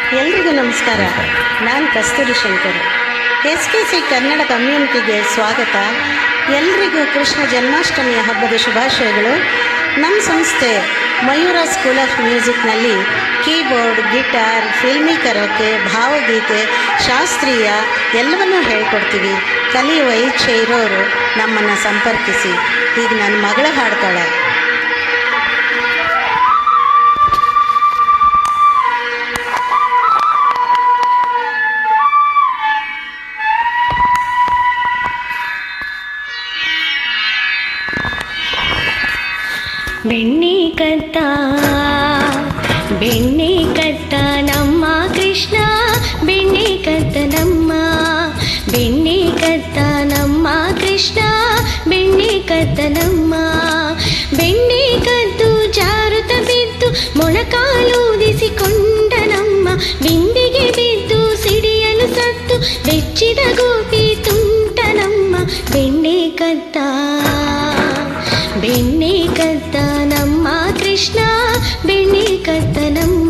ಎಲ್ರಿಗೂ ನಮಸ್ಕಾರ ನಾನು Kasturi Shankar S K C Kannada ಕಮ್ಯುನಿಟಿಗೆ ಸ್ವಾಗತ ಎಲ್ರಿಗೂ ಕೃಷ್ಣ ಜನ್ಮಾಷ್ಟಮಿಯ ಹಬ್ಬದ ಶುಭಾಶಯಗಳು ನಮ್ಮ ಸಂಸ್ಥೆ ಮಯೂರ ಸ್ಕೂಲ್ ಆಫ್ ಮ್ಯೂಸಿಕ್ನಲ್ಲಿ ಕೀಬೋರ್ಡ್ ಗಿಟಾರ್ ಫಿಲ್ಮಿ ಕರೋಕೆ ಭಾವಗೀತೆ ಶಾಸ್ತ್ರೀಯ ಎಲ್ಲವನ್ನೂ ಹೇಳ್ಕೊಡ್ತೀವಿ ಕಲಿಯುವ ಇಚ್ಛೆ ಇರೋರು ನಮ್ಮನ್ನು ಸಂಪರ್ಕಿಸಿ ಈಗ ನನ್ನ ಮಗಳು ಹಾಡ್ತಾಳೆ ಬೆಣ್ಣೆ ಕತ್ತ ಬೆಣ್ಣೆ ಕತ್ತ ನಮ್ಮ ಕೃಷ್ಣ ಬೆಣ್ಣೆ ಕತ್ತ ನಮ್ಮ ಬೆಣ್ಣೆ ಕತ್ತ ನಮ್ಮ ಕೃಷ್ಣ ಬೆಣ್ಣೆ ಕತ್ತ ನಮ್ಮ ಬೆಣ್ಣೆ ಕದ್ದು ಜಾರುತ್ತ ಬಿದ್ದು ಮೊಣಕಾಲೂದಿಸಿಕೊಂಡ ನಮ್ಮ ಬಿಂದಿಗೆ ಬಿದ್ದು ಸಿಡಿಯಲು ಸತ್ತು ಬೆಚ್ಚಿದ ಗೋಪಿ ತುಂಟ ನಮ್ಮ ಬೆಣ್ಣೆ ಕತ್ತ ಬೆಣ್ಣೆ ಕತ್ತ ನಮ್ಮ ಕೃಷ್ಣ ಬೆಣ್ಣೆ ಕತ್ತ ನಮ್ಮ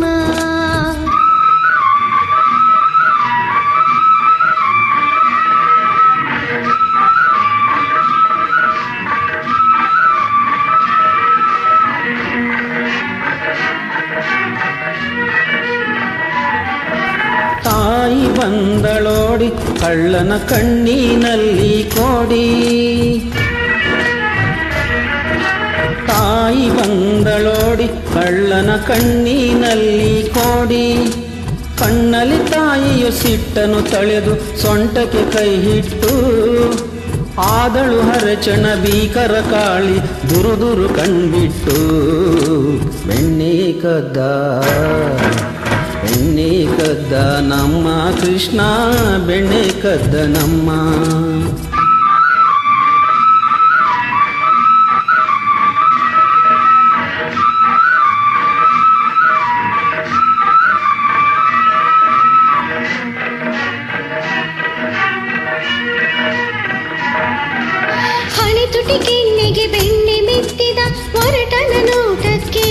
ತಾಯಿ ಬಂದಳೋಡಿ ಕಳ್ಳನ ಕಣ್ಣಿನಲ್ಲಿ ಕೋಡಿ ತಾಯಿ ಬಂದಳೋಡಿ ಕಳ್ಳನ ಕಣ್ಣಿನಲ್ಲಿ ಕೋಡಿ ಕಣ್ಣಲ್ಲಿ ತಾಯಿಯು ಸಿಟ್ಟನು ತಳೆದು ಸೊಂಟಕ್ಕೆ ಕೈ ಹಿಟ್ಟು ಆದಳು ಹರಚಣ ಭೀಕರ ಕಾಳಿ ದುರು ದುರು ಕಣ್ಬಿಟ್ಟು ಬೆಣ್ಣೆ ಕದ್ದ ಬೆಣ್ಣೆ ಕದ್ದ ನಮ್ಮ ಕೃಷ್ಣ ಬೆಣ್ಣೆ ಕದ್ದ ನಮ್ಮ ಹಣೆ ತುಟಿ ಕೆನ್ನೆಗೆ ಬೆಣ್ಣೆ ಮೆತ್ತಿದ ಹೊರಟನ ನೋಟಕ್ಕೆ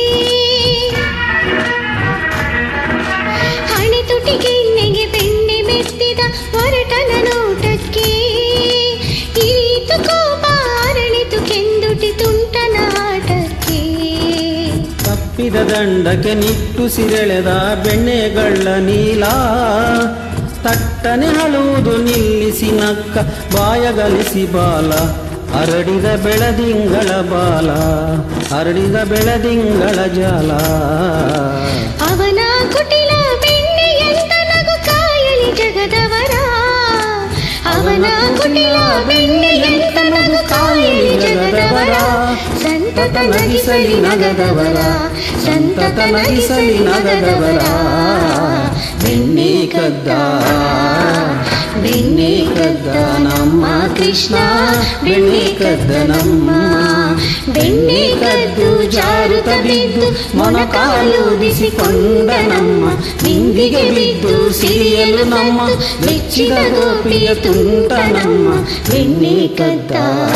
ಹಣೆ ತುಟಿ ಕೆನ್ನೆಗೆ ಬೆಣ್ಣೆ ಮೆತ್ತಿದ ಹೊರಟನ ನೋಟಕ್ಕೆ ಇರಿತು ಕೋಪ ಅರಳಿತು ಕೆಂದುಟಿ ತುಂಟ ನಾಟಕ್ಕೆ ತಪ್ಪಿದ ದಂಡಕ್ಕೆ ನಿಟ್ಟು ಸಿರೆಳೆದ ಬೆಣ್ಣೆಗಳ ನೀಲ ತಟ್ಟನೆ ಹಳುವುದು ನಿಲ್ಲಿಸಿ ನಕ್ಕ ಬಾಯಗಲಿಸಿ ಬಾಲ ಹರಡಿದ ಬೆಳದಿಂಗಳ ಬಾಲ ಹರಡಿದ ಬೆಳದಿಂಗಳ ಜಾಲ ಅವನ ಕುಟಿಲ ಬೆಣ್ಣೆಯಂತ ನಗು ಕಾಯಲಿ ಜಗದವರ ಅವನ ಕುಟಿಲ ಬೆಣ್ಣೆಯಂತ ನಗು ಕಾಯಲಿ ಜಗದವರ ಸಂತತ ನಗಿಸಲಿ ನಗದವರ ಸಂತತ ನಗಿಸಲಿ ನಗದವರ ಬೆಣ್ಣೆ ಕದ್ದ ಬೆಣ್ಣೆ ಕದ್ದ ನಮ್ಮ ಕೃಷ್ಣ ಬೆಣ್ಣೆ ಕದ್ದ ನಮ್ಮ ಬೆಣ್ಣೆ ಕದ್ದು ಜಾರುತ್ತ ಬಿದ್ದು ಮೊಣಕಾಲೂದಿಸಿಕೊಂಡ ನಮ್ಮ ಬಿಂದಿಗೆ ಬಿದ್ದು ಸಿರಿಯಲು ನಮ್ಮ ಬೆಚ್ಚಿದ ಗೋಪಿಯ ತುಂಟ ನಮ್ಮ ಬೆಣ್ಣೆ ಕದ್ದ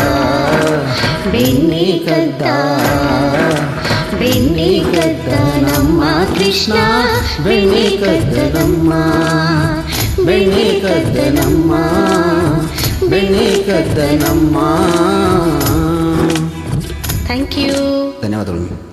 ಬೆಣ್ಣೆ ಕದ್ದ ಬೆಣ್ಣೆ ಕದ್ದ ನಮ್ಮ ಕೃಷ್ಣ ಬೆಣ್ಣೆ ಕದ್ದ ನಮ್ಮ ಬೆಣ್ಣೆ ಕದ್ದ ನಮ್ಮ ಬೆಣ್ಣೆ ಕದ್ದ ನಮ್ಮ ಥ್ಯಾಂಕ್ ಯು ಧನ್ಯವಾದಗಳು